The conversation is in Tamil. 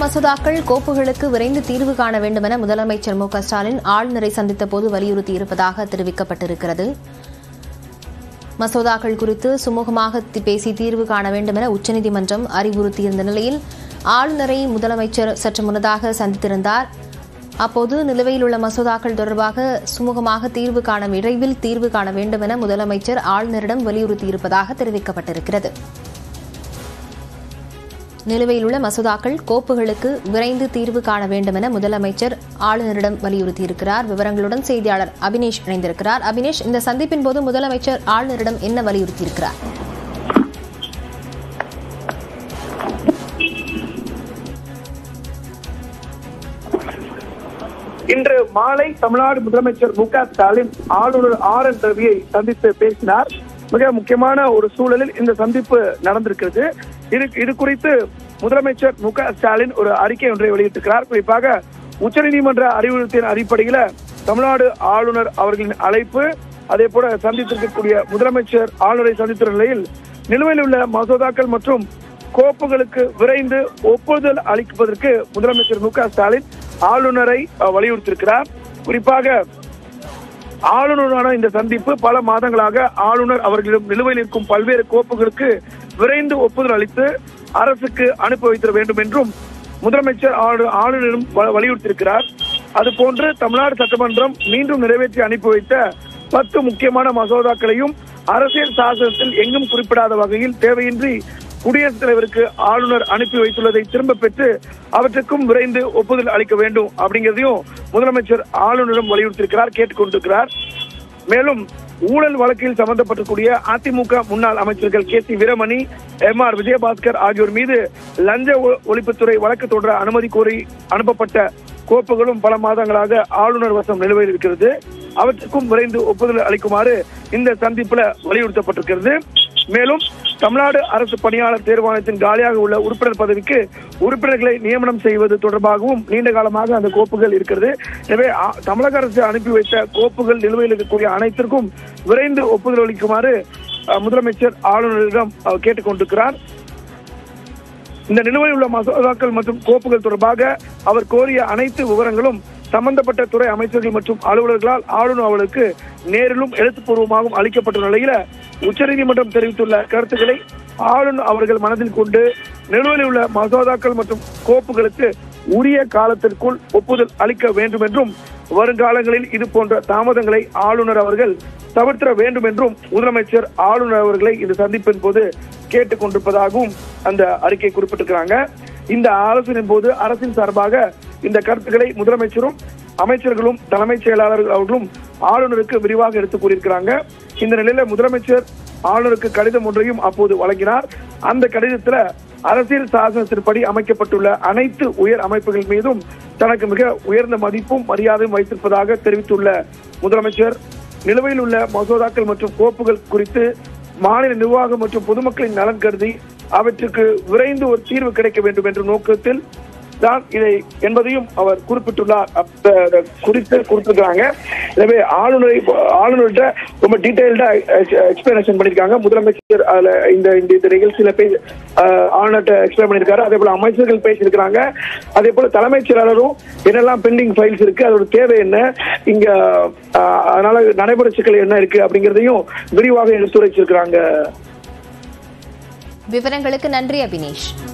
மசோதாக்கள் கோப்புகளுக்கு விரைந்து தீர்வு காண வேண்டும் என முதலமைச்சர் மு க ஸ்டாலின் ஆளுநரை சந்தித்த போது வலியுறுத்தியிருப்பதாக தெரிவிக்கப்பட்டிருக்கிறது மசோதாக்கள் குறித்து சுமூகமாக தி- பேசி தீர்வு காண வேண்டும் என உச்சநீதிமன்றம் அறிவுறுத்தியிருந்த நிலையில் ஆளுநரை முதலமைச்சர் சற்று முன்னதாக சந்தித்திருந்தார் அப்போது நிலுவையில் உள்ள மசோதாக்கள் தொடர்பாக சுமூகமாக தீர்வு காண விரைவில் தீர்வு காண வேண்டும் என முதலமைச்சர் ஆளுநரிடம் வலியுறுத்தியிருப்பதாக தெரிவிக்கப்பட்டிருக்கிறது நிலுவையில் உள்ள மசோதாக்கள் கோப்புகளுக்கு விரைந்து தீர்வு காண வேண்டும் என முதலமைச்சர் ஆளுநரிடம் வலியுறுத்தியிருக்கிறார் விவரங்களுடன் செய்தியாளர் அபினேஷ் இணைந்திருக்கிறார் அபினேஷ் இந்த சந்திப்பின் போது முதலமைச்சர் ஆளுநரிடம் என்ன வலியுறுத்தியிருக்கிறார் இன்று மாலை தமிழ்நாடு முதலமைச்சர் மு க ஸ்டாலின் ஆளுநர் ஆர் என் ரவியை சந்தித்து பேசினார் மிக முக்கியமான ஒரு சூழலில் இந்த சந்திப்பு நடந்திருக்கிறது இது இது குறித்து முதலமைச்சர் மு க ஸ்டாலின் ஒரு அறிக்கை ஒன்றை வெளியிட்டிருக்கிறார் குறிப்பாக உச்சநீதிமன்ற அறிவுறுத்தின் அடிப்படையில தமிழ்நாடு ஆளுநர் அவர்களின் அழைப்பு அதே போல சந்தித்திருக்கக்கூடிய முதலமைச்சர் ஆளுநரை சந்தித்த நிலையில் நிலுவையில் உள்ள மசோதாக்கள் மற்றும் கோப்புகளுக்கு விரைந்து ஒப்புதல் அளிப்பதற்கு முதலமைச்சர் மு க ஸ்டாலின் ஆளுநரை அஹ், வலியுறுத்தியிருக்கிறார் குறிப்பாக ஆளுநரான இந்த சந்திப்பு பல மாதங்களாக ஆளுநர் அவர்களிடம் நிலுவையில் இருக்கும் பல்வேறு கோப்புகளுக்கு விரைந்து ஒப்புதல் அளித்து அரசுக்கு அனுப்பி வைத்திட வேண்டும் என்றும் முதலமைச்சர் ஆளு- ஆளுநரும் வ- வலியுறுத்தியிருக்கிறார் அதுபோன்று தமிழ்நாடு சட்டமன்றம் மீண்டும் நிறைவேற்றி அனுப்பி வைத்த பத்து முக்கியமான மசோதாக்களையும் அரசியல் சாசனத்தில் எங்கும் குறிப்பிடாத வகையில் தேவையின்றி குடியரசுத் தலைவருக்கு ஆளுநர் அனுப்பி வைத்துள்ளதை திரும்ப பெற்று அவற்றுக்கும் விரைந்து ஒப்புதல் அளிக்க வேண்டும் அப்படிங்கிறதையும் முதலமைச்சர் ஆளுநரும் வலியுறுத்தியிருக்கிறார் கேட்டுக்கொண்டிருக்கிறார் மேலும் ஊழல் வழக்கில் சம்பந்தப்பட்டிருக்கூடிய அதிமுக முன்னாள் அமைச்சர்கள் K C Veeramani M R Vijayabaskar ஆகியோர் மீது லஞ்ச ஒ- ஒழிப்புத்துறை வழக்கு தொடர அனுமதி கோரி அனுப்பப்பட்ட கோப்புகளும் பல மாதங்களாக ஆளுநர் வசம் நிலுவையில் இருக்கிறது அவற்றுக்கும் விரைந்து ஒப்புதல் அளிக்குமாறு இந்த சந்திப்புல வலியுறுத்தப்பட்டிருக்கிறது மேலும் தமிழ்நாடு அரசு பணியாளர் தேர்வாணையத்தின் காலியாக உள்ள உறுப்பினர் பதவிக்கு உறுப்பினர்களை நியமனம் செய்வது தொடர்பாகவும் நீண்ட காலமாக அந்த கோப்புகள் இருக்கிறது எனவே ஆ- தமிழக அரசு அனுப்பி வைத்த கோப்புகள் நிலுவையில் இருக்கக்கூடிய அனைத்திற்கும் விரைந்து ஒப்புதல் அளிக்குமாறு அஹ், முதலமைச்சர் ஆளுநரிடம் அஹ், கேட்டுக்கொண்டிருக்கிறார் இந்த நிலுவையில் உள்ள மசோதாக்கள் மற்றும் கோப்புகள் தொடர்பாக அவர் கோரிய அனைத்து விவரங்களும் சம்பந்தப்பட்ட துறை அமைச்சர்கள் மற்றும் அலுவலர்களால் ஆளுநர் அவர்களுக்கு நேரிலும் எழுத்துப்பூர்வமாகவும் அளிக்கப்பட்ட நிலையில உச்சநீதிமன்றம் தெரிவித்துள்ள கருத்துக்களை ஆளுநர் அவர்கள் மனதில் கொண்டு நிலுவையில் உள்ள மசோதாக்கள் மற்றும் கோப்புகளுக்கு உரிய காலத்திற்குள் ஒப்புதல் அளிக்க வேண்டும் என்றும் வருங்காலங்களில் இது போன்ற தாமதங்களை ஆளுநர் அவர்கள் தவிர்த்திட வேண்டும் என்றும் முதலமைச்சர் ஆளுநர் அவர்களை இந்த சந்திப்பின் போது கேட்டுக் கொண்டிருப்பதாகவும் அந்த அறிக்கை குறிப்பிட்டிருக்கிறாங்க இந்த ஆலோசனையின் போது அரசின் சார்பாக இந்த கருத்துக்களை முதலமைச்சரும் அமைச்சர்களும் தலைமைச் செயலாளர்கள் அவர்களும் ஆளுநருக்கு விரிவாக எடுத்துக் கூறியிருக்கிறாங்க இந்த நிலையில முதலமைச்சர் ஆளுநருக்கு கடிதம் ஒன்றையும் அப்போது வழங்கினார் அந்த கடிதத்துல அரசியல் சாசனத்தின்படி அமைக்கப்பட்டுள்ள அனைத்து உயர் அமைப்புகள் மீதும் தனக்கு மிக உயர்ந்த மதிப்பும் மரியாதையும் வைத்திருப்பதாக தெரிவித்துள்ள முதலமைச்சர் நிலுவையில் உள்ள மசோதாக்கள் மற்றும் கோப்புகள் குறித்து மாநில நிர்வாகம் மற்றும் பொதுமக்களின் நலன் கருதி அவற்றுக்கு விரைந்து ஒரு தீர்வு கிடைக்க வேண்டும் என்ற நோக்கத்தில் தான் இதை என்பதையும் அவர் குறிப்பிட்டுள்ளார் அப்ப அதை குறித்து கொடுத்திருக்காங்க எனவே ஆளுநரை ஆளுநர்கிட்ட ரொம்ப டீடைல்டா எக்ஸ்பிளனேஷன் பண்ணிருக்காங்க முதலமைச்சர் அதுல இந்த இந்த இந்த நிகழ்ச்சியில பேச அஹ், ஆளுநர்கிட்ட எக்ஸ்பிளைன் பண்ணிருக்காரு அதே போல அமைச்சர்கள் பேசியிருக்கிறாங்க அதே போல தலைமைச் செயலாளரும் என்னெல்லாம் பெண்டிங் ஃபைல்ஸ் இருக்கு அதோட தேவை என்ன இங்க அஹ், அதனால நடைமுறை சிக்கல் என்ன இருக்கு அப்படிங்கறதையும் விரிவாக எடுத்துரைச்சிருக்கிறாங்க விவரங்களுக்கு நன்றி அபினேஷ்